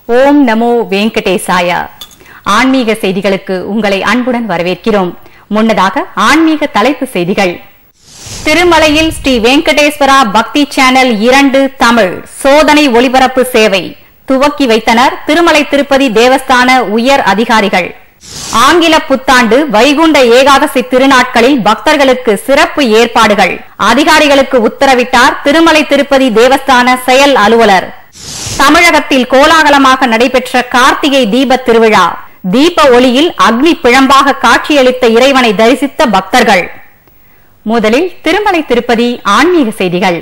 ஓம் நமோ வெங்கடேசாய ஆன்மீக செய்திகளுக்கு உங்களை அன்புடன் வரவேற்கிறோம் முன்னதாக ஆன்மீக தலைப்பு செய்திகள் திருமலையில் ஸ்ரீ வெங்கடேஸ்வரா பக்தி சேனல் இரண்டு தமிழ் சோதனை ஒளிபரப்பு சேவை துவக்கி வைத்தனர் திருமலை திருப்பதி தேவஸ்தான உயர் அதிகாரிகள் ஆங்கில புத்தாண்டு வைகுண்ட ஏகாதசி திருநாட்களில் பக்தர்களுக்கு சிறப்பு ஏற்பாடுகள் அதிகாரிகளுக்கு உத்தரவிட்டார் திருமலை திருப்பதி தேவஸ்தான செயல் அலுவலர் தமிழகத்தில் கோலாகலமாக நடைபெற்ற கார்த்திகை தீப திருவிழா தீப ஒளியில் அக்னி பிழம்பாக காட்சியளித்த இறைவனை தரிசித்த பக்தர்கள் முதலில் திருமலை திருப்பதி ஆன்மீக செய்திகள்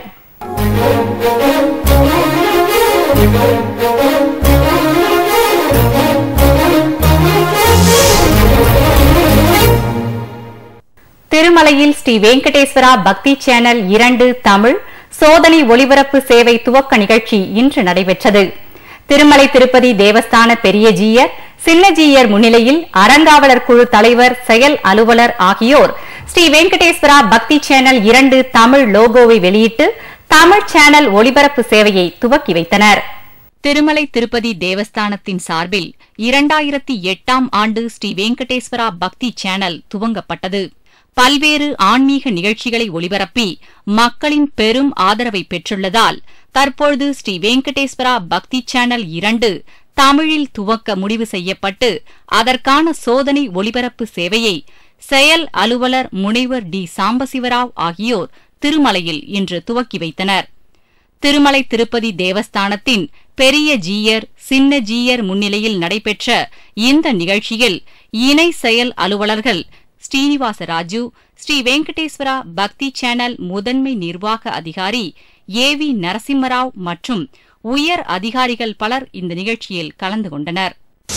திருமலையில் ஸ்ரீ வெங்கடேஸ்வரா பக்தி சேனல் இரண்டு தமிழ் சோதனை ஒளிபரப்பு சேவை துவக்க நிகழ்ச்சி இன்று நடைபெற்றது திருமலை திருப்பதி தேவஸ்தான பெரிய ஜீயர் சின்ன ஜீயர் முன்னிலையில் அறங்காவலர் குழு தலைவர் செயல் அலுவலர் ஆகியோர் ஸ்ரீ வெங்கடேஸ்வரா பக்தி சேனல் இரண்டு தமிழ் லோகோவை வெளியிட்டு தமிழ் சேனல் ஒளிபரப்பு சேவையை துவக்கி வைத்தனர் திருமலை திருப்பதி தேவஸ்தானத்தின் சார்பில் இரண்டாயிரத்தி எட்டாம் ஆண்டு ஸ்ரீ வெங்கடேஸ்வரா பக்தி சேனல் துவங்கப்பட்டது பல்வேறு ஆன்மீக நிகழ்ச்சிகளை ஒளிபரப்பி மக்களின் பெரும் ஆதரவை பெற்றுள்ளதால் தற்பொழுது ஸ்ரீ வெங்கடேஸ்வரா பக்தி சேனல் இரண்டு தமிழில் துவக்க முடிவு செய்யப்பட்டு அதற்கான சோதனை ஒளிபரப்பு சேவையை செயல் அலுவலர் முனைவர் டி சாம்பசிவராவ் ஆகியோர் திருமலையில் இன்று துவக்கி வைத்தனர் திருமலை திருப்பதி தேவஸ்தானத்தின் பெரிய ஜீயர் சின்ன ஜீயர் முன்னிலையில் நடைபெற்ற இந்த நிகழ்ச்சியில் இணை செயல் அலுவலர்கள் ஸ்ரீனிவாச ராஜு ஸ்ரீ வெங்கடேஸ்வரா பக்தி சேனல் முதன்மை நிர்வாக அதிகாரி ஏ வி நரசிம்மராவ் மற்றும் உயர் அதிகாரிகள் பலர் இந்த நிகழ்ச்சியில் கலந்து கொண்டனர்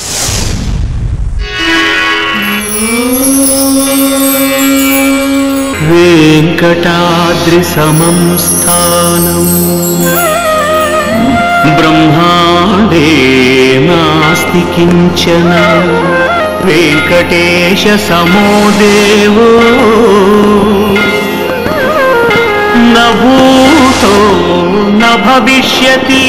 वेङ्कटाद्रिसमं स्थानम् ब्रह्माण्डे नास्ति किञ्चन वेङ्कटेशसमो देवो न भूतो न भविष्यति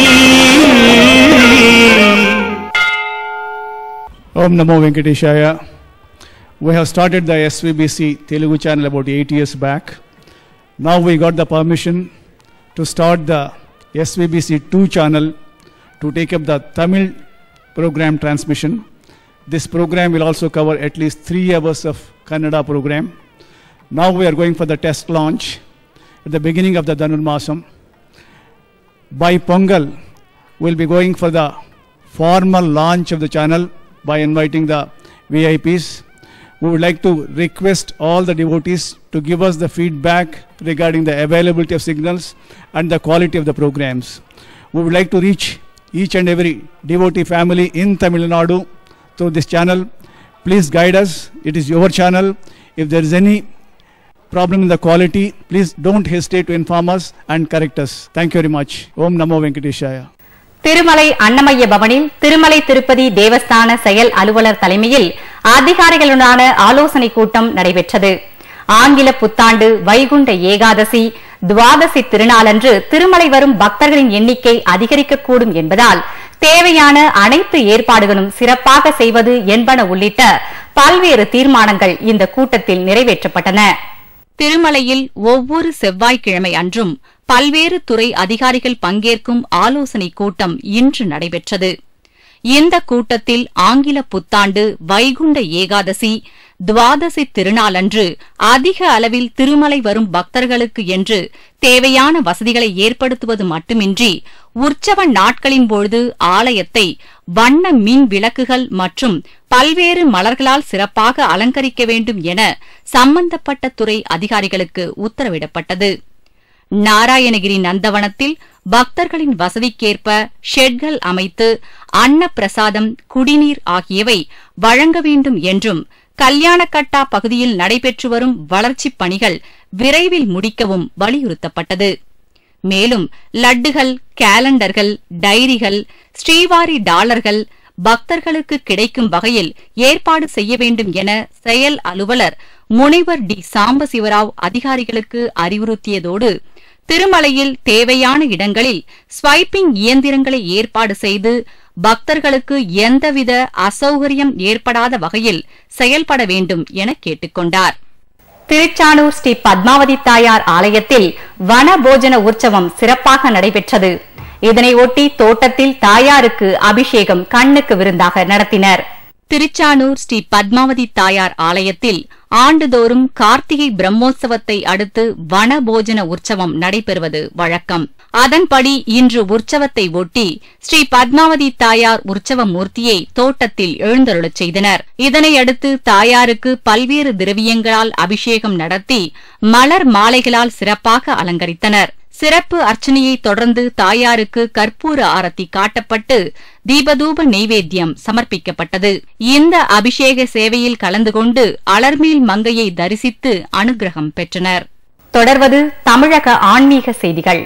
Om Namo Venkateshaya. We have started the SVBC Telugu channel about eight years back. Now we got the permission to start the SVBC 2 channel to take up the Tamil program transmission. This program will also cover at least three hours of Kannada program. Now we are going for the test launch at the beginning of the Dhanurmasam. By Pongal, we'll be going for the formal launch of the channel by inviting the VIPs. We would like to request all the devotees to give us the feedback regarding the availability of signals and the quality of the programs. We would like to reach each and every devotee family in Tamil Nadu through this channel. Please guide us. It is your channel. If there is any problem in the quality, please don't hesitate to inform us and correct us. Thank you very much. Om Namo Venkateshaya. Thirumalai அன்னமய்ய பவனில் திருமலை திருப்பதி தேவஸ்தான செயல் அலுவலர் தலைமையில் அதிகாரிகளுடனான ஆலோசனை கூட்டம் நடைபெற்றது ஆங்கில புத்தாண்டு வைகுண்ட ஏகாதசி துவாதசி திருநாளன்று திருமலை வரும் பக்தர்களின் எண்ணிக்கை அதிகரிக்கக்கூடும் என்பதால் தேவையான அனைத்து ஏற்பாடுகளும் சிறப்பாக செய்வது என்பன உள்ளிட்ட பல்வேறு தீர்மானங்கள் இந்த கூட்டத்தில் நிறைவேற்றப்பட்டன திருமலையில் ஒவ்வொரு செவ்வாய்க்கிழமை அன்றும் பல்வேறு துறை அதிகாரிகள் பங்கேற்கும் ஆலோசனைக் கூட்டம் இன்று நடைபெற்றது இந்த கூட்டத்தில் ஆங்கில புத்தாண்டு வைகுண்ட ஏகாதசி துவாதசி திருநாளன்று அதிக அளவில் திருமலை வரும் பக்தர்களுக்கு என்று தேவையான வசதிகளை ஏற்படுத்துவது மட்டுமின்றி உற்சவ நாட்களின் பொழுது ஆலயத்தை வண்ண மின் விளக்குகள் மற்றும் பல்வேறு மலர்களால் சிறப்பாக அலங்கரிக்க வேண்டும் என சம்பந்தப்பட்ட துறை அதிகாரிகளுக்கு உத்தரவிடப்பட்டது நாராயணகிரி நந்தவனத்தில் பக்தர்களின் வசதிக்கேற்ப ஷெட்கள் அமைத்து அன்ன பிரசாதம் குடிநீர் ஆகியவை வழங்க வேண்டும் என்றும் கல்யாணக்கட்டா பகுதியில் நடைபெற்று வரும் வளர்ச்சிப் பணிகள் விரைவில் முடிக்கவும் வலியுறுத்தப்பட்டது மேலும் லட்டுகள் கேலண்டர்கள் டைரிகள் ஸ்ரீவாரி டாலர்கள் பக்தர்களுக்கு கிடைக்கும் வகையில் ஏற்பாடு செய்ய வேண்டும் என செயல் அலுவலர் முனைவர் டி சாம்பசிவராவ் அதிகாரிகளுக்கு அறிவுறுத்தியதோடு திருமலையில் தேவையான இடங்களில் ஸ்வைப்பிங் இயந்திரங்களை ஏற்பாடு செய்து பக்தர்களுக்கு எந்தவித அசௌகரியம் ஏற்படாத வகையில் செயல்பட வேண்டும் என கேட்டுக்கொண்டார் திருச்சானூர் ஸ்ரீ பத்மாவதி தாயார் ஆலயத்தில் வன போஜன உற்சவம் சிறப்பாக நடைபெற்றது இதனை ஒட்டி தோட்டத்தில் தாயாருக்கு அபிஷேகம் கண்ணுக்கு விருந்தாக நடத்தினர் திருச்சானூர் ஸ்ரீ பத்மாவதி தாயார் ஆலயத்தில் ஆண்டுதோறும் கார்த்திகை பிரம்மோற்சவத்தை அடுத்து வன போஜன உற்சவம் நடைபெறுவது வழக்கம் அதன்படி இன்று உற்சவத்தை ஒட்டி ஸ்ரீ பத்மாவதி தாயார் உற்சவ மூர்த்தியை தோட்டத்தில் எழுந்தருளச் செய்தனர் இதனையடுத்து தாயாருக்கு பல்வேறு திரவியங்களால் அபிஷேகம் நடத்தி மலர் மாலைகளால் சிறப்பாக அலங்கரித்தனர் சிறப்பு அர்ச்சனையை தொடர்ந்து தாயாருக்கு கற்பூர ஆரத்தி காட்டப்பட்டு தீபதூப நெய்வேத்தியம் சமர்ப்பிக்கப்பட்டது இந்த அபிஷேக சேவையில் கலந்து கொண்டு அலர்மேல் மங்கையை தரிசித்து அனுகிரகம் பெற்றனர் தொடர்வது தமிழக ஆன்மீக செய்திகள்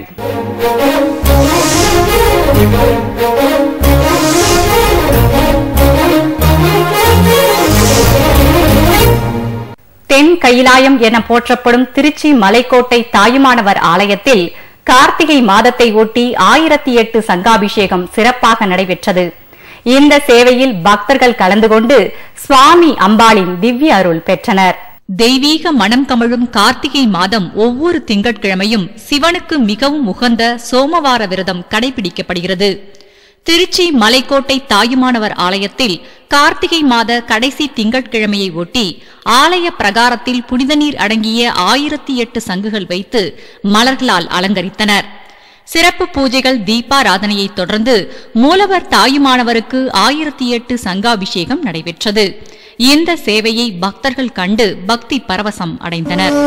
தென் கைலாயம் என போற்றப்படும் திருச்சி மலைக்கோட்டை தாயுமானவர் ஆலயத்தில் கார்த்திகை மாதத்தை ஒட்டி ஆயிரத்தி எட்டு சங்காபிஷேகம் சிறப்பாக நடைபெற்றது இந்த சேவையில் பக்தர்கள் கலந்து கொண்டு சுவாமி அம்பாளின் திவ்ய அருள் பெற்றனர் தெய்வீக மனம் கமழும் கார்த்திகை மாதம் ஒவ்வொரு திங்கட்கிழமையும் சிவனுக்கு மிகவும் உகந்த சோமவார விரதம் கடைபிடிக்கப்படுகிறது திருச்சி மலைக்கோட்டை தாயுமானவர் ஆலயத்தில் கார்த்திகை மாத கடைசி திங்கட்கிழமையை ஒட்டி ஆலய பிரகாரத்தில் புனித நீர் அடங்கிய ஆயிரத்தி எட்டு சங்குகள் வைத்து மலர்களால் அலங்கரித்தனர் சிறப்பு பூஜைகள் தீபாராதனையைத் தொடர்ந்து மூலவர் தாயுமானவருக்கு ஆயிரத்தி எட்டு சங்காபிஷேகம் நடைபெற்றது இந்த சேவையை பக்தர்கள் கண்டு பக்தி பரவசம் அடைந்தனர்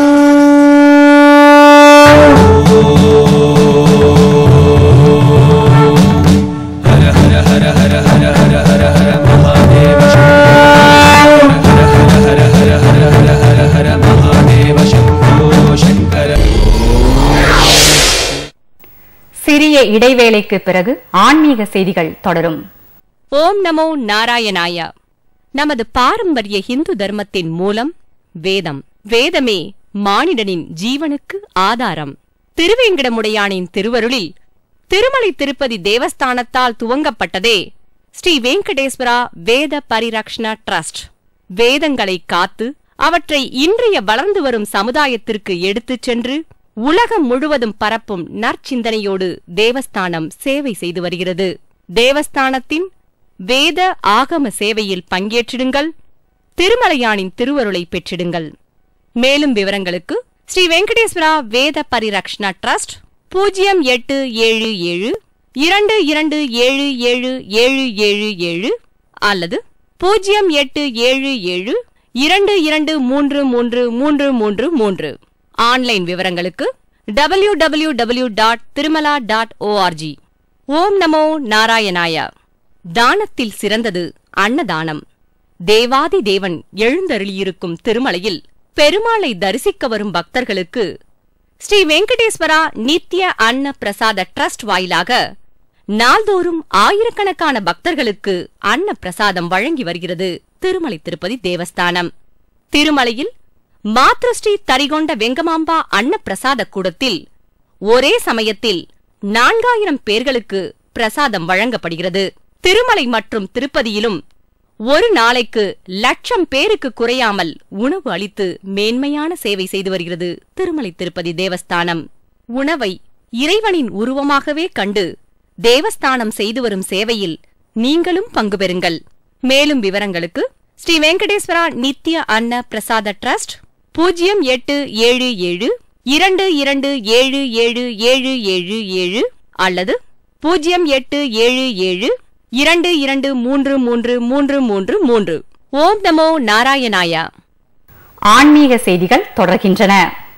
சிறிய இடைவேளைக்கு பிறகு ஆன்மீக செய்திகள் தொடரும் ஓம் நமோ நாராயணாய நமது பாரம்பரிய இந்து தர்மத்தின் மூலம் வேதம் வேதமே மானிடனின் ஜீவனுக்கு ஆதாரம் திருவேங்கடமுடையானின் திருவருளில் திருமலை திருப்பதி தேவஸ்தானத்தால் துவங்கப்பட்டதே ஸ்ரீ வெங்கடேஸ்வரா வேத பரிரக்ஷண ட்ரஸ்ட் வேதங்களை காத்து அவற்றை இன்றைய வளர்ந்து வரும் சமுதாயத்திற்கு எடுத்துச் சென்று உலகம் முழுவதும் பரப்பும் நற்சிந்தனையோடு தேவஸ்தானம் சேவை செய்து வருகிறது தேவஸ்தானத்தின் வேத ஆகம சேவையில் பங்கேற்றிடுங்கள் திருமலையானின் திருவருளை பெற்றிடுங்கள் மேலும் விவரங்களுக்கு ஸ்ரீ வெங்கடேஸ்வரா வேத பரிரக்ஷணா ட்ரஸ்ட் பூஜ்ஜியம் எட்டு ஏழு ஏழு இரண்டு இரண்டு ஏழு ஏழு ஏழு ஏழு ஏழு அல்லது பூஜ்ஜியம் எட்டு ஏழு ஏழு இரண்டு இரண்டு மூன்று மூன்று மூன்று மூன்று மூன்று ஆன்லைன் விவரங்களுக்கு W W W dot Tirumala dot ORG ஓம் நமோ நாராயணாய தானத்தில் சிறந்தது அன்னதானம் தேவாதி தேவன் எழுந்தருளியிருக்கும் திருமலையில் பெருமாளை தரிசிக்க வரும் பக்தர்களுக்கு ஸ்ரீ வெங்கடேஸ்வரா நித்ய அன்ன பிரசாத ட்ரஸ்ட் வாயிலாக நாள்தோறும் ஆயிரக்கணக்கான பக்தர்களுக்கு அன்ன பிரசாதம் வழங்கி வருகிறது திருமலை திருப்பதி தேவஸ்தானம் திருமலையில் மாத்ருஸ்ரீ தரிகொண்ட வெங்கமாம்பா அன்ன பிரசாத கூடத்தில் ஒரே சமயத்தில் நான்காயிரம் பேர்களுக்கு பிரசாதம் வழங்கப்படுகிறது திருமலை மற்றும் திருப்பதியிலும் ஒரு நாளைக்கு லட்சம் பேருக்கு குறையாமல் உணவு அளித்து மேன்மையான சேவை செய்து வருகிறது திருமலை திருப்பதி தேவஸ்தானம் உணவை இறைவனின் உருவமாகவே கண்டு தேவஸ்தானம் செய்து வரும் சேவையில் நீங்களும் பங்கு பெறுங்கள் மேலும் விவரங்களுக்கு ஸ்ரீ வெங்கடேஸ்வரா நித்ய அன்ன பிரசாத ட்ரஸ்ட் பூஜ்ஜியம் எட்டு ஏழு ஏழு இரண்டு இரண்டு ஏழு ஏழு ஏழு ஏழு ஏழு அல்லது பூஜ்ஜியம் எட்டு ஏழு ஏழு இரண்டு இரண்டு மூன்று மூன்று மூன்று மூன்று மூன்று ஓம் நமோ நாராயணாயா ஆன்மீக செய்திகள் தொடர்கின்றன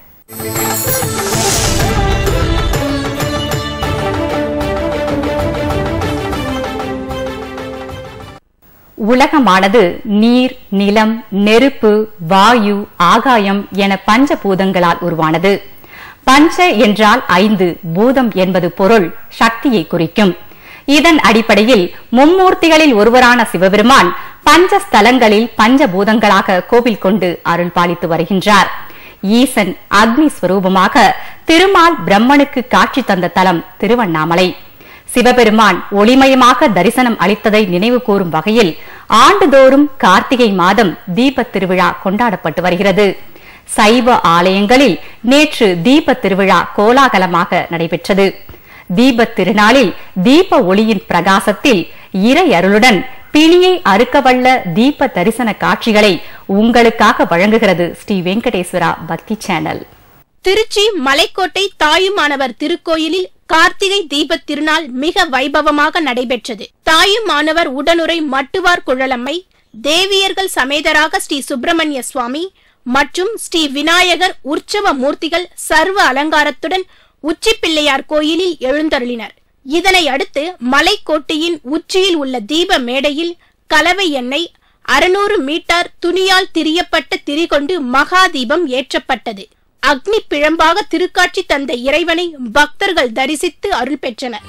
உலகமானது நீர் நிலம் நெருப்பு வாயு ஆகாயம் என பஞ்சபூதங்களால் உருவானது பஞ்ச என்றால் ஐந்து பூதம் என்பது பொருள் சக்தியை குறிக்கும் இதன் அடிப்படையில் மும்மூர்த்திகளில் ஒருவரான சிவபெருமான் பஞ்ச ஸ்தலங்களில் பஞ்சபூதங்களாக கோவில் கொண்டு அருள் பாலித்து வருகின்றார் ஈசன் அக்னி ஸ்வரூபமாக திருமால் பிரம்மனுக்கு காட்சி தந்த தலம் திருவண்ணாமலை சிவபெருமான் ஒளிமயமாக தரிசனம் அளித்ததை நினைவு கூறும் வகையில் ஆண்டுதோறும் கார்த்திகை மாதம் தீபத் திருவிழா கொண்டாடப்பட்டு வருகிறது சைவ ஆலயங்களில் நேற்று தீபத் திருவிழா கோலாகலமாக நடைபெற்றது தீபத் திருநாளில் தீப ஒளியின் பிரகாசத்தில் இறை அருளுடன் பிணியை அறுக்கவல்ல தீப தரிசன காட்சிகளை உங்களுக்காக வழங்குகிறது ஸ்ரீ வெங்கடேஸ்வரா பக்தி சேனல் திருச்சி மலைக்கோட்டை தாயுமானவர் திருக்கோயிலில் கார்த்திகை தீபத் திருநாள் மிக வைபவமாக நடைபெற்றது தாயுமானவர் உடனுரை மட்டுவார் குழலம்மை தேவியர்கள் சமேதராக ஸ்ரீ சுப்பிரமணிய சுவாமி மற்றும் ஸ்ரீ விநாயகர் உற்சவ மூர்த்திகள் சர்வ அலங்காரத்துடன் உச்சிப்பிள்ளையார் கோயிலில் எழுந்தருளினர் இதனை அடுத்து மலைக்கோட்டையின் உச்சியில் உள்ள தீப மேடையில் கலவை எண்ணெய் அறுநூறு மீட்டர் துணியால் திரியப்பட்ட திரிகொண்டு மகா தீபம் ஏற்றப்பட்டது அக்னி பிழம்பாக திருக்காட்சி தந்த இறைவனை பக்தர்கள் தரிசித்து அருள் பெற்றனர்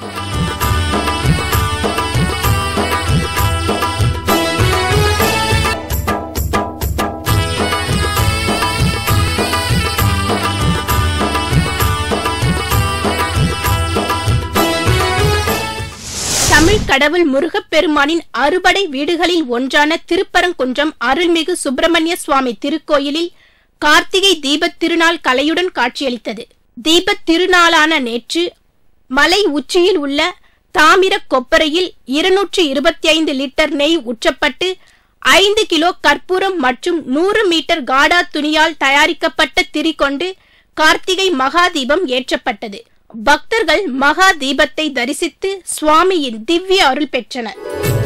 தமிழ் கடவுள் முருகப்பெருமானின் அறுபடை வீடுகளில் ஒன்றான திருப்பரங்குன்றம் அருள்மிகு சுப்பிரமணிய சுவாமி திருக்கோயிலில் கார்த்திகை தீபத் திருநாள் கலையுடன் காட்சியளித்தது தீபத் திருநாளான நேற்று மலை உச்சியில் உள்ள தாமிர கொப்பரையில் இருநூற்றி இருபத்தி ஐந்து லிட்டர் நெய் ஊற்றப்பட்டு ஐந்து கிலோ கற்பூரம் மற்றும் நூறு மீட்டர் காடா துணியால் தயாரிக்கப்பட்ட திரி கொண்டு கார்த்திகை மகா தீபம் ஏற்றப்பட்டது பக்தர்கள் மகா தீபத்தை தரிசித்து சுவாமியின் திவ்ய அருள் பெற்றனர்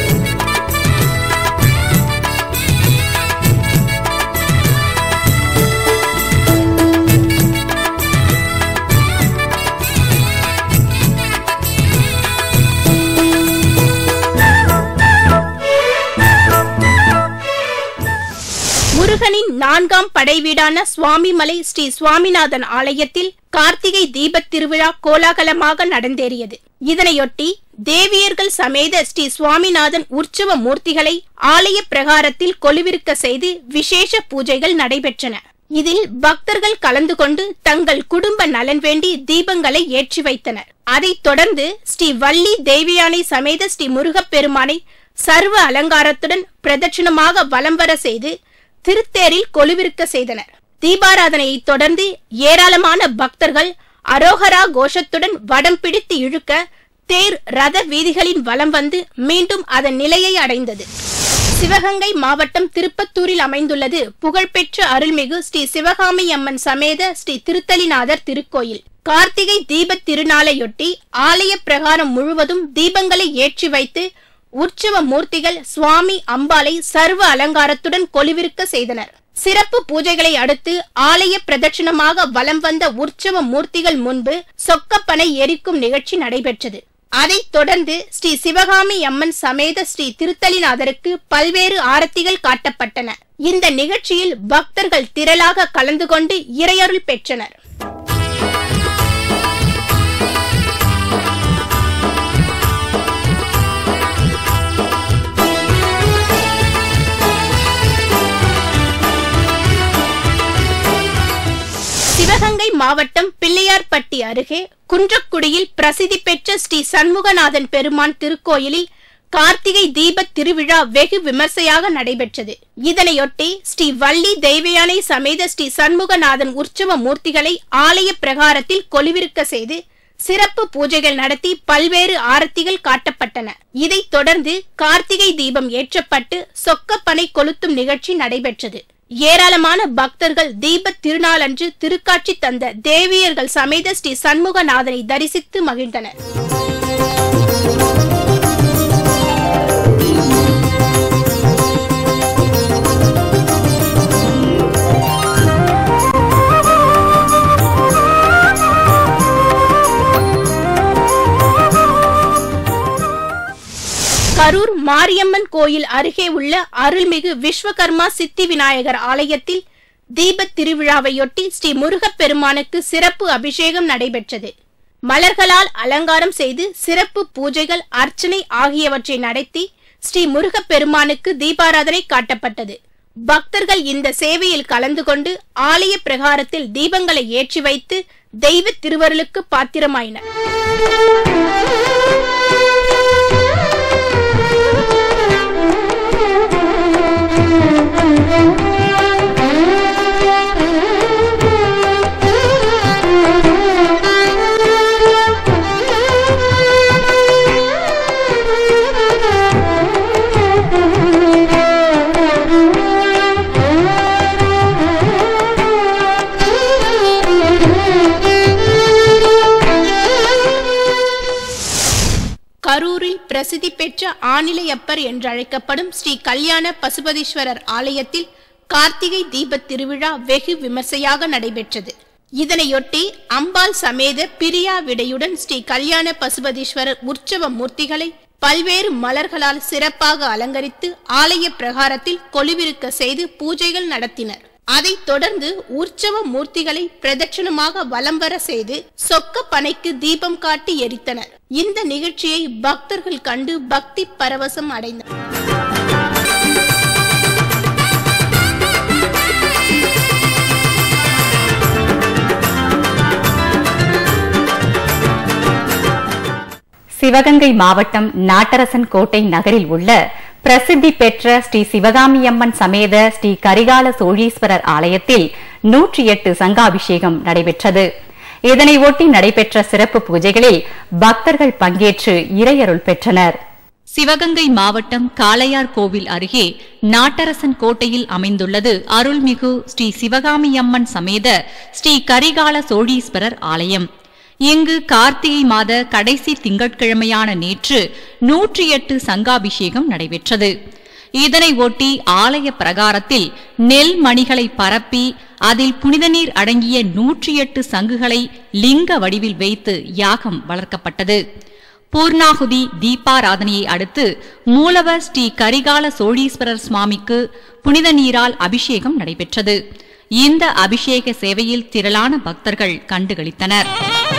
முருகனின் நான்காம் படைவீடான சுவாமிமலை ஸ்ரீ சுவாமிநாதன் ஆலயத்தில் கார்த்திகை தீபத் திருவிழா கோலாகலமாக நடந்தேறியது இதனையொட்டி தேவியர்கள் சமேத ஸ்ரீ சுவாமிநாதன் உற்சவ மூர்த்திகளை ஆலய பிரகாரத்தில் கொலுவிருக்க செய்து விசேஷ பூஜைகள் நடைபெற்றன இதில் பக்தர்கள் கலந்து கொண்டு தங்கள் குடும்ப நலன் வேண்டி தீபங்களை ஏற்றி வைத்தனர் அதைத் தொடர்ந்து ஸ்ரீ வள்ளி தேவியானை சமேத ஸ்ரீ முருகப்பெருமானை சர்வ அலங்காரத்துடன் பிரதட்சணமாக வலம் வர செய்து திருத்தேரில் கொலுவிருக்க செய்தனர் தீபாராதனையை தொடர்ந்து ஏராளமான பக்தர்கள் அரோகரா கோஷத்துடன் வடம் பிடித்து இழுக்க தேர் ரத வீதிகளின் வலம் வந்து மீண்டும் அதன் நிலையை அடைந்தது சிவகங்கை மாவட்டம் திருப்பத்தூரில் அமைந்துள்ளது புகழ்பெற்ற அருள்மிகு ஸ்ரீ சிவகாமி அம்மன் சமேத ஸ்ரீ திருத்தலிநாதர் திருக்கோயில் கார்த்திகை தீபத் திருநாளையொட்டி ஆலய பிரகாரம் முழுவதும் தீபங்களை ஏற்றி வைத்து உற்சவ மூர்த்திகள் சுவாமி அம்பாளை சர்வ அலங்காரத்துடன் கொலுவிருக்க செய்தனர் சிறப்பு பூஜைகளை அடுத்து ஆலய பிரதட்சணமாக வலம் வந்த உற்சவ மூர்த்திகள் முன்பு சொக்கப்பனை எரிக்கும் நிகழ்ச்சி நடைபெற்றது அதைத் தொடர்ந்து ஸ்ரீ சிவகாமி அம்மன் சமேத ஸ்ரீ திருத்தலிநாதருக்கு பல்வேறு ஆரத்திகள் காட்டப்பட்டன இந்த நிகழ்ச்சியில் பக்தர்கள் திரளாக கலந்து கொண்டு இறையருள் பெற்றனர் சிவகங்கை மாவட்டம் பிள்ளையார்பட்டி அருகே குன்றக்குடியில் பிரசித்தி பெற்ற ஸ்ரீ சண்முகநாதன் பெருமான் திருக்கோயிலில் கார்த்திகை தீபத் திருவிழா வெகு விமர்சையாக நடைபெற்றது இதனையொட்டி ஸ்ரீ வள்ளி தெய்வயானை சமேத ஸ்ரீ சண்முகநாதன் உற்சவ மூர்த்திகளை ஆலய பிரகாரத்தில் கொலுவிருக்க செய்து சிறப்பு பூஜைகள் நடத்தி பல்வேறு ஆரத்திகள் காட்டப்பட்டன இதைத் தொடர்ந்து கார்த்திகை தீபம் ஏற்றப்பட்டு சொக்கப்பனை கொளுத்தும் நிகழ்ச்சி நடைபெற்றது ஏராளமான பக்தர்கள் தீபத் திருநாளன்று திருக்காட்சி தந்த தேவியர்கள் சமேத ஸ்ரீ சண்முகநாதனை தரிசித்து மகிழ்ந்தனர் கரூர் மாரியம்மன் கோயில் அருகே உள்ள அருள்மிகு விஸ்வகர்மா சித்தி விநாயகர் ஆலயத்தில் தீபத் திருவிழாவையொட்டி ஸ்ரீ முருகப்பெருமானுக்கு சிறப்பு அபிஷேகம் நடைபெற்றது மலர்களால் அலங்காரம் செய்து சிறப்பு பூஜைகள் அர்ச்சனை ஆகியவற்றை நடத்தி ஸ்ரீ முருகப்பெருமானுக்கு தீபாராதனை காட்டப்பட்டது பக்தர்கள் இந்த சேவையில் கலந்து கொண்டு ஆலய பிரகாரத்தில் தீபங்களை ஏற்றி வைத்து தெய்வ திருவருளுக்கு பாத்திரமாயினர் கரூரில் பிரசித்தி பெற்ற ஆனிலையப்பர் என்றழைக்கப்படும் ஸ்ரீ கல்யாண பசுபதீஸ்வரர் ஆலயத்தில் கார்த்திகை தீபத் திருவிழா வெகு விமர்சையாக நடைபெற்றது இதனையொட்டி அம்பாள் சமேத பிரியா விடையுடன் ஸ்ரீ கல்யாண பசுபதீஸ்வரர் உற்சவ மூர்த்திகளை பல்வேறு மலர்களால் சிறப்பாக அலங்கரித்து ஆலய பிரகாரத்தில் கொலுவிருக்க செய்து பூஜைகள் நடத்தினர் அதைத் தொடர்ந்து உற்சவ மூர்த்திகளை பிரதட்சணமாக வலம் வர செய்து சொக்க பனைக்கு தீபம் காட்டி எரித்தனர் இந்த நிகழ்ச்சியை பக்தர்கள் கண்டு பக்தி பரவசம் அடைந்தனர் சிவகங்கை மாவட்டம் நாட்டரசன் கோட்டை நகரில் உள்ள பிரசித்தி பெற்ற ஸ்ரீ சிவகாமியம்மன் சமேத ஸ்ரீ கரிகால சோழீஸ்வரர் ஆலயத்தில் நூற்றி எட்டு சங்காபிஷேகம் நடைபெற்றது இதனை ஒட்டி நடைபெற்ற சிறப்பு பூஜைகளில் பக்தர்கள் பங்கேற்று இறையருள் பெற்றனர் சிவகங்கை மாவட்டம் காளையார் கோவில் அருகே நாட்டரசன் கோட்டையில் அமைந்துள்ளது அருள்மிகு ஸ்ரீ சிவகாமியம்மன் சமேத ஸ்ரீ கரிகால சோழீஸ்வரர் ஆலயம் இங்கு கார்த்திகை மாத கடைசி திங்கட்கிழமையான நேற்று நூற்றி எட்டு சங்காபிஷேகம் நடைபெற்றது இதனை ஒட்டி ஆலய பிரகாரத்தில் நெல் மணிகளை பரப்பி அதில் புனித நீர் அடங்கிய நூற்றி எட்டு சங்குகளை லிங்க வடிவில் வைத்து யாகம் வளர்க்கப்பட்டது பூர்ணாகுதி தீபாராதனையை அடுத்து மூலவர் ஸ்ரீ கரிகால சோழீஸ்வரர் சுவாமிக்கு புனித நீரால் அபிஷேகம் நடைபெற்றது இந்த அபிஷேக சேவையில் திரளான பக்தர்கள் கண்டுகளித்தனர்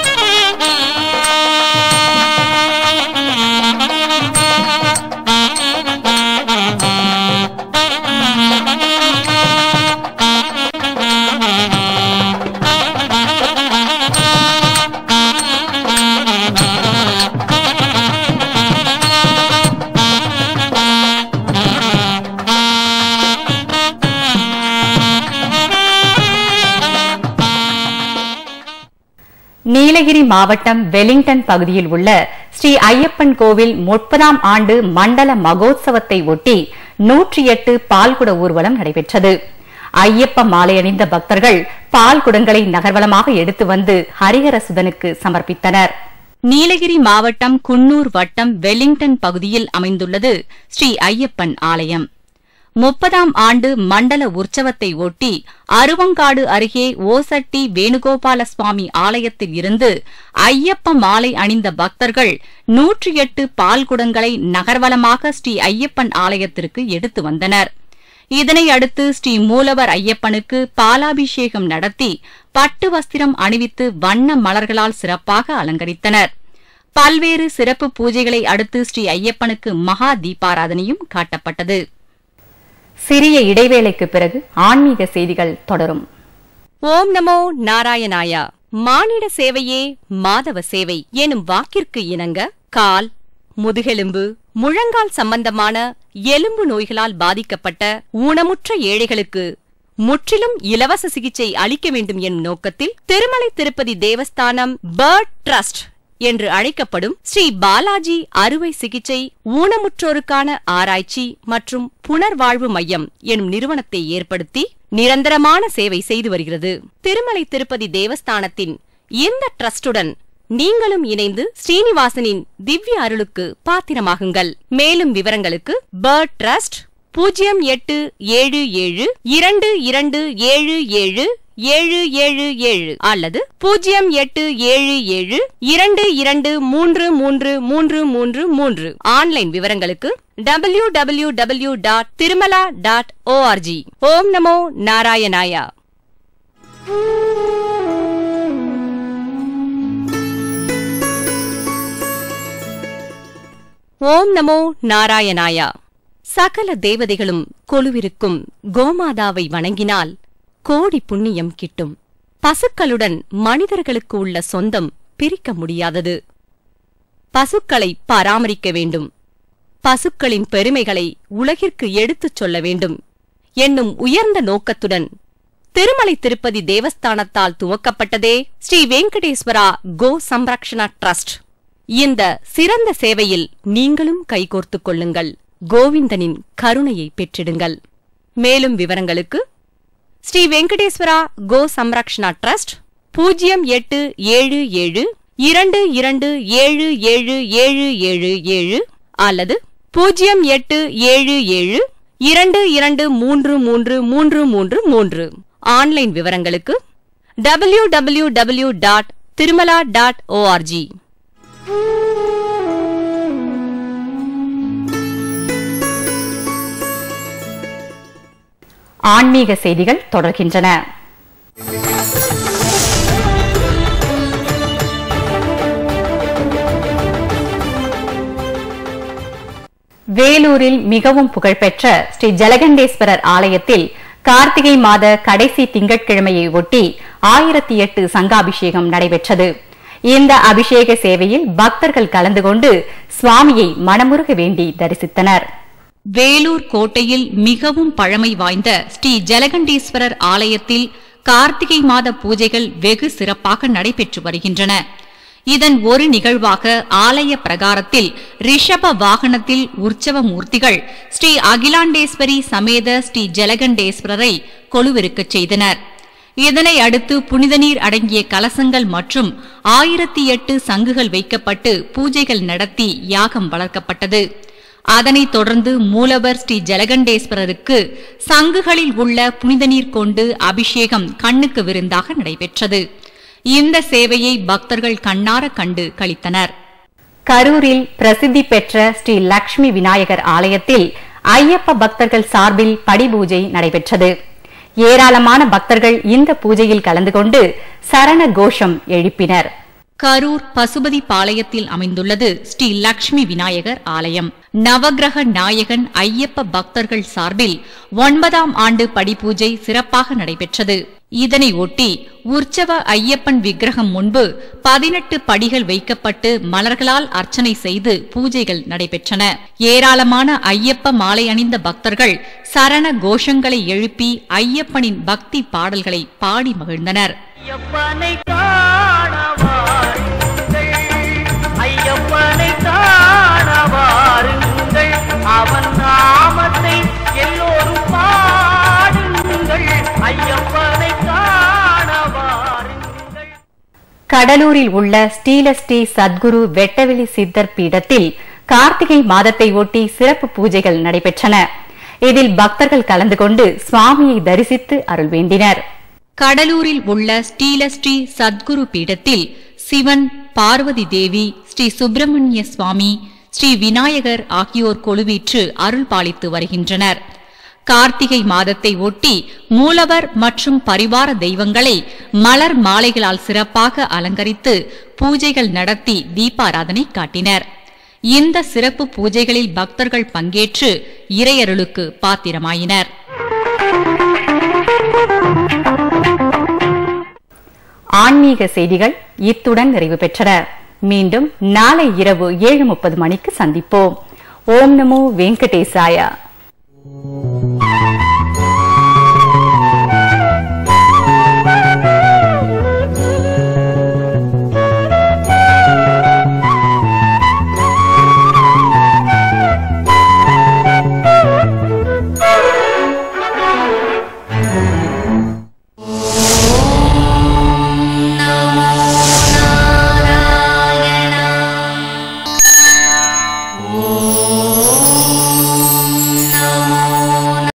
நீலகிரி மாவட்டம் வெலிங்டன் பகுதியில் உள்ள ஸ்ரீ ஐயப்பன் கோவில் முப்பதாம் ஆண்டு மண்டல மகோத்சவத்தை ஒட்டி நூற்றி எட்டு பால்குட ஊர்வலம் நடைபெற்றது ஐயப்ப மாலை அணிந்த பக்தர்கள் பால் குடங்களை நகர்வலமாக எடுத்து வந்து ஹரிஹரசுதனுக்கு சமர்ப்பித்தனர் நீலகிரி மாவட்டம் குன்னூர் வட்டம் வெலிங்டன் பகுதியில் அமைந்துள்ளது ஸ்ரீ ஐயப்பன் ஆலயம் முப்பதாம் ஆண்டு மண்டல உற்சவத்தை ஒட்டி அருவங்காடு அருகே ஓசட்டி வேணுகோபால சுவாமி ஆலயத்தில் இருந்து ஐயப்ப மாலை அணிந்த பக்தர்கள் நூற்றி எட்டு பால் குடங்களை நகர்வலமாக ஸ்ரீ ஐயப்பன் ஆலயத்திற்கு எடுத்து வந்தனர் இதனை அடுத்து ஸ்ரீ மூலவர் ஐயப்பனுக்கு பாலாபிஷேகம் நடத்தி பட்டு வஸ்திரம் அணிவித்து வண்ண மலர்களால் சிறப்பாக அலங்கரித்தனர் பல்வேறு சிறப்பு பூஜைகளை அடுத்து ஸ்ரீ ஐயப்பனுக்கு மகா தீபாராதனையும் காட்டப்பட்டது சிறிய இடைவேளைக்கு பிறகு ஆன்மீக செய்திகள் தொடரும் ஓம் நமோ நாராயணாயா மானிட சேவையே மாதவ சேவை எனும் வாக்கிற்கு இணங்க கால் முதுகெலும்பு முழங்கால் சம்பந்தமான எலும்பு நோய்களால் பாதிக்கப்பட்ட ஊனமுற்ற ஏழைகளுக்கு முற்றிலும் இலவச சிகிச்சை அளிக்க வேண்டும் எனும் நோக்கத்தில் திருமலை திருப்பதி தேவஸ்தானம் பேர்ட் ட்ரஸ்ட் என்று அழைக்கப்படும் ஸ்ரீ பாலாஜி அறுவை சிகிச்சை ஊனமுற்றோருக்கான ஆராய்ச்சி மற்றும் புனர்வாழ்வு மையம் எனும் நிறுவனத்தை ஏற்படுத்தி நிரந்தரமான சேவை செய்து வருகிறது திருமலை திருப்பதி தேவஸ்தானத்தின் இந்த ட்ரஸ்டுடன் நீங்களும் இணைந்து ஸ்ரீனிவாசனின் திவ்ய அருளுக்கு பாத்திரமாகுங்கள் மேலும் விவரங்களுக்கு பேர்ட் ட்ரஸ்ட் பூஜ்ஜியம் எட்டு ஏழு ஏழு இரண்டு இரண்டு ஏழு ஏழு ஏழு ஏழு ஏழு அல்லது பூஜ்ஜியம் எட்டு ஏழு ஏழு இரண்டு இரண்டு மூன்று மூன்று மூன்று மூன்று மூன்று ஆன்லைன் விவரங்களுக்கு W W W dot Tirumala dot ORG ஓம் நமோ நாராயணாயா ஓம் நமோ நாராயணாயா சகல தேவதைகளும் கொலுவிருக்கும் கோமாதாவை வணங்கினால் கோடி புண்ணியம் கிட்டும் பசுக்களுடன் மனிதர்களுக்கு உள்ள சொந்தம் பிரிக்க முடியாதது பசுக்களை பராமரிக்க வேண்டும் பசுக்களின் பெருமைகளை உலகிற்கு எடுத்துச் சொல்ல வேண்டும் என்னும் உயர்ந்த நோக்கத்துடன் திருமலை திருப்பதி தேவஸ்தானத்தால் துவக்கப்பட்டதே ஸ்ரீ வெங்கடேஸ்வரா கோ சம்ரக்ஷணா ட்ரஸ்ட் இந்த சிறந்த சேவையில் நீங்களும் கைகோர்த்துக் கொள்ளுங்கள் கோவிந்தனின் கருணையை பெற்றிடுங்கள் மேலும் விவரங்களுக்கு ஸ்ரீ வெங்கடேஸ்வரா கோ சம்ரக்ஷணா ட்ரஸ்ட் பூஜ்ஜியம் எட்டு ஏழு ஏழு இரண்டு இரண்டு ஏழு ஏழு ஏழு ஏழு ஏழு அல்லது பூஜ்ஜியம் எட்டு ஏழு ஏழு இரண்டு இரண்டு மூன்று மூன்று மூன்று மூன்று மூன்று ஆன்லைன் விவரங்களுக்கு W W W dot Tirumala dot ORG ஆன்மீக செய்திகள் தொடர்கின்றன வேலூரில் மிகவும் புகழ்பெற்ற ஸ்ரீ ஜலகண்டேஸ்வரர் ஆலயத்தில் கார்த்திகை மாத கடைசி திங்கட்கிழமையை ஒட்டி ஆயிரத்தி எட்டு சங்காபிஷேகம் நடைபெற்றது இந்த அபிஷேக சேவையில் பக்தர்கள் கலந்து கொண்டு சுவாமியை மனமுருக வேண்டி தரிசித்தனர் வேலூர் கோட்டையில் மிகவும் பழமை வாய்ந்த ஸ்ரீ ஜலகண்டீஸ்வரர் ஆலயத்தில் கார்த்திகை மாத பூஜைகள் வெகு சிறப்பாக நடைபெற்று வருகின்றன இதன் ஒரு நிகழ்வாக ஆலய பிரகாரத்தில் ரிஷப வாகனத்தில் உற்சவ மூர்த்திகள் ஸ்ரீ அகிலாண்டேஸ்வரி சமேத ஸ்ரீ ஜலகண்டேஸ்வரரை கொலுவிருக்கச் செய்தனர் இதனை அடுத்து புனித நீர் அடங்கிய கலசங்கள் மற்றும் ஆயிரத்தி எட்டு சங்குகள் வைக்கப்பட்டு பூஜைகள் நடத்தி யாகம் வளர்க்கப்பட்டது அதனைத் தொடர்ந்து மூலவர் ஸ்ரீ ஜலகண்டேஸ்வரருக்கு சங்குகளில் உள்ள புனித நீர் கொண்டு அபிஷேகம் கண்ணுக்கு விருந்தாக நடைபெற்றது இந்த சேவையை பக்தர்கள் கண்ணார கண்டு களித்தனர் கரூரில் பிரசித்தி பெற்ற ஸ்ரீ லக்ஷ்மி விநாயகர் ஆலயத்தில் ஐயப்ப பக்தர்கள் சார்பில் படிபூஜை நடைபெற்றது ஏராளமான பக்தர்கள் இந்த பூஜையில் கலந்து கொண்டு சரண கோஷம் எழுப்பினர் கரூர் பசுபதி பாளையத்தில் அமைந்துள்ளது ஸ்ரீ லக்ஷ்மி விநாயகர் ஆலயம் நவக்கிரக நாயகன் ஐயப்ப பக்தர்கள் சார்பில் ஒன்பதாம் ஆண்டு படிபூஜை சிறப்பாக நடைபெற்றது இதனை ஒட்டி உற்சவ ஐயப்பன் விக்கிரகம் முன்பு பதினெட்டு படிகள் வைக்கப்பட்டு மலர்களால் அர்ச்சனை செய்து பூஜைகள் நடைபெற்றன ஏராளமான ஐயப்ப மாலை அணிந்த பக்தர்கள் சரண கோஷங்களை எழுப்பி ஐயப்பனின் பக்தி பாடல்களை பாடி மகிழ்ந்தனர் ஐயப்பனை காண வாருங்கள் ஐயப்பனை காண வாருங்கள் அவன் நாமத்தை எல்லோரும் பாடுங்கள் ஐயப்பனை காண வாருங்கள் கடலூரில் உள்ள ஸ்ரீலஸ்ரீ சத்குரு வெட்டவெளி சித்தர் பீடத்தில் கார்த்திகை மாதத்தை ஒட்டி சிறப்பு பூஜைகள் நடைபெற்றன இதில் பக்தர்கள் கலந்து கொண்டு சுவாமியை தரிசித்து அருள் வேண்டினர் கடலூரில் உள்ள ஸ்ரீலஸ்ரீ சத்குரு பீடத்தில் சிவன் பார்வதி தேவி ஸ்ரீ சுப்பிரமணிய சுவாமி ஸ்ரீ விநாயகர் ஆகியோர் கொலுவீற்று அருள் பாலித்து வருகின்றனர் கார்த்திகை மாதத்தை ஒட்டி மூலவர் மற்றும் பரிவார தெய்வங்களை மலர் மாலைகளால் சிறப்பாக அலங்கரித்து பூஜைகள் நடத்தி தீபாராதனை காட்டினர் இந்த சிறப்பு பூஜைகளில் பக்தர்கள் பங்கேற்று இறையருளுக்கு பாத்திரமாயினர் ஆன்மீக செய்திகள் இத்துடன் நிறைவு பெற்றன மீண்டும் நாளை இரவு ஏழு முப்பது மணிக்கு சந்திப்போம் ஓம் நமோ வெங்கடேசாயா